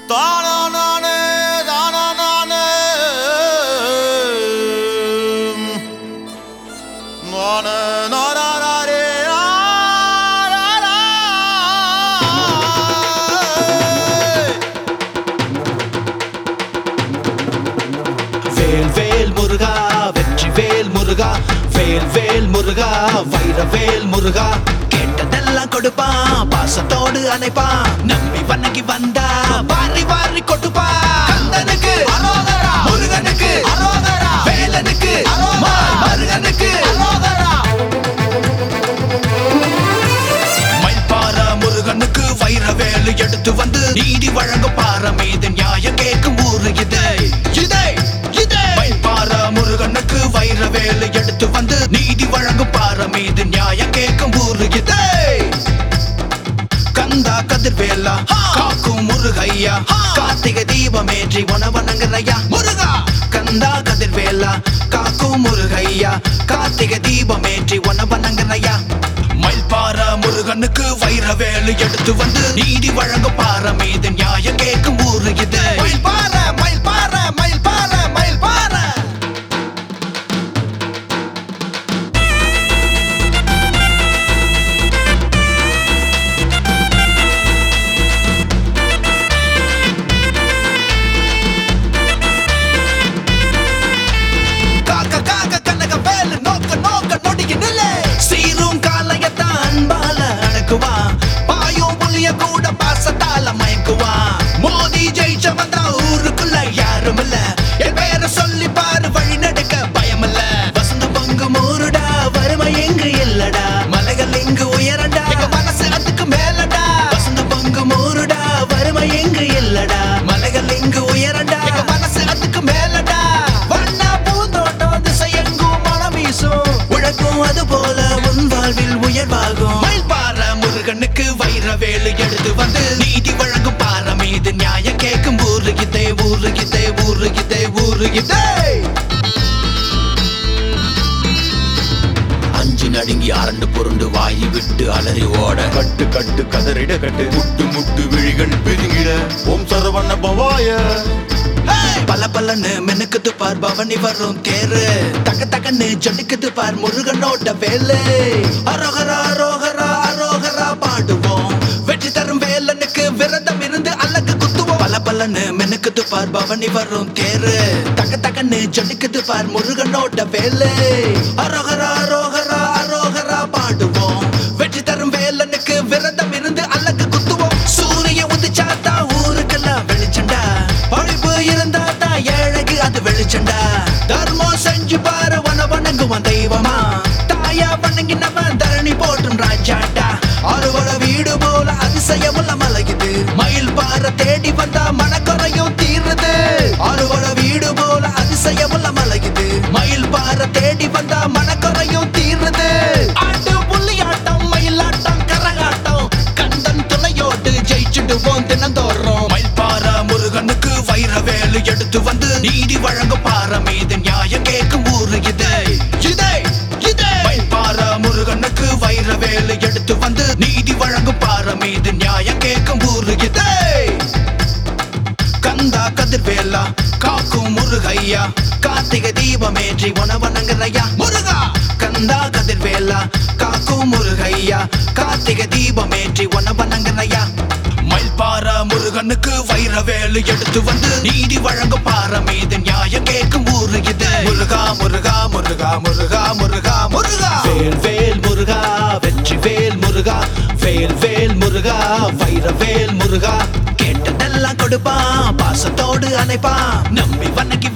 தானா நானே தானா நானே நானே நானாரே வேல் வேல் முருகா வெற்றி வேல் முருகா வேல் வேல் முருகா வைர வேல் முருகா கேட்டதெல்லாம் கொடுப்பான் பாசத்தோடு அணைப்பான் நம்பி வணங்கி வந்தா வாரி வாரி கொடுப்பான் கந்தனுக்கு அரோகரா. முருகனுக்கு அரோகரா. வேலனுக்கு அரோகரா. மருகனுக்கு மயில்பார முருகனுக்கு வைர வேலு எடுத்து வந்து நீதி வழங்கும் பார மீது நியாயம் கேட்கும் ஊரு இது இதே இதே மயில்பார முருகனுக்கு வைர வேலு எடுத்து வந்து நீதி வழங்கும் பார மீது நியாயம் கேட்கும் ஊரு இது கந்தா கதிர்வேலா காக்கும் முருகையா கார்த்திகை தீபமேற்றி உணவனங்கரையா முருகா கந்தா கதிர்வேலா காக்கும் முருகையா கார்த்திகை தீபமேற்றி உணவனங்கரையா மயில்பார முருகனுக்கு வைர வேலு எடுத்து வந்து நீதி வழங்கும் பார மீது நியாயம் கேட்கும் ஊரு இது மயில்பாற மயில்பாற மயில்பாற மயில்பாற காக்க காக்க கனக வேலு நோக்க நோக்க நொடிக்கு நில்லே சீரும் காலையத்தான் அன்பால அடக்குவா பாயும் புலிய கூட பாசத்தால மயக்குவா மோதி ஜெயிச்ச வந்தா ஊருக்குள்ள யாரும் இல்ல என் பெயரை சொல்லி பாரு வழி நடக்க பயம் இல்ல வசந்த பங்கு மூருடா வறுமை எங்கு இல்லடா மலைகள் இங்கு உயரடா எங்க மனசு அதுக்கு மேலடா வசந்த பங்கு மூருடா வறுமை எங்கு இல்லடா மலைகள் இங்கு உயரடா எங்க மனசு அதுக்கு மேலடா வண்ண பூந்தோட்டம் திசையெங்கும் மனம் வீசும் உழக்கும் அது போல உன் வாழ்வில் உயர்வாகும் மயில்பாற முருகனுக்கு வைர வேலு எடுத்து வந்து நீதி வழங்கும் பாற மீது நியாயம் கேட்கும் ஊரு இதே ஊரு இதே ஊரு இதே ஊரு இதே அஞ்சு நடுங்கி அரண்டு புரண்டு வாயி விட்டு அலறி ஓட கட்டு கட்டு கதறிட கட்டு முட்டு முட்டு விழிகள் பிதுங்கிட ஓம் சரவண பவாய பல பலன்னு மினுக்குது பார் பவனி வரும் தேரு தக்க தக்கன்னு ஜொலிக்குது பார் முருகனோட வேலு அரோகரா அரோகரா அரோகரா பாடுவோம் வெற்றி தரும் வேலனுக்கு விரதம் இருந்து அழகு குத்துவோம் பல பலன்னு மினுக்குது பார் பவனி வரும் தேரு தக்க தக்கன்னு ஜொலிக்குது பார் முருகனோட வேலு அரோகரா அரோகரா அரோகரா பாடுவோம் வெற்றி தரும் வேலனுக்கு விரதம் இருந்து அழகு குத்துவோம் சூரிய உதிச்சாத்தா ஊருக்கெல்லாம் வெளிச்சண்டா படிப்பு இருந்தா தான் ஏழைக்கு அது வெளிச்சண்டா தர்மம் செஞ்சு பாரு வன வணங்குவான் தெய்வமா தாயா வணங்கினவன் தரணி போட்டும் ராஜாட்டா அறுவட வீடு போல அதிசயமுள்ள மலையுது மயில் பாற தேடி வந்தா மனக்குறையும் தீருது அறுவட வீடு போல அதிசயமுள்ள மலையுது மயில் பாற தேடி வந்தா மனக்குறையும் தீருது ஆட்டு புள்ளியாட்டம் மயிலாட்டம் கரகாட்டம் கந்தன் துணையோடு ஜெயிச்சுடுவோம் தினந்தோறும் மயில்பாற முருகனுக்கு வைர வேலு எடுத்து வந்து நீதி வழங்கும் பாற மீது நியாயம் கேட்கும் ஊரு இது இதே இதே மயில்பாற முருகனுக்கு வைர வேலு எடுத்து வந்து நீதி வழங்கும் பாற மீது நியாயம் கேட்கும் ஊரு இதே கந்தா கதிர்வேலா காக்கும் முருகையா கார்த்திகை தீபமேற்றி உணவனங்கரையா முருகா கந்தா கதிர்வேலா காக்கும் முருகையா கார்த்திகை தீபமேற்றி உணவனங்கரையா மயில்பாற முருகனுக்கு வைர வேலு எடுத்து வந்து நீதி வழங்கும் பாற மீது நியாயம் கேட்கும் ஊரு இது முருகா முருகா முருகா முருகா முருகா முருகா வேல் வேல் முருகா வெற்றி வேல் முருகா வேல் வேல் முருகா வைர வேல் முருகா கேட்டதெல்லாம் கொடுப்பான் பாசத்தோடு அணைப்பான் நம்பி வணங்கி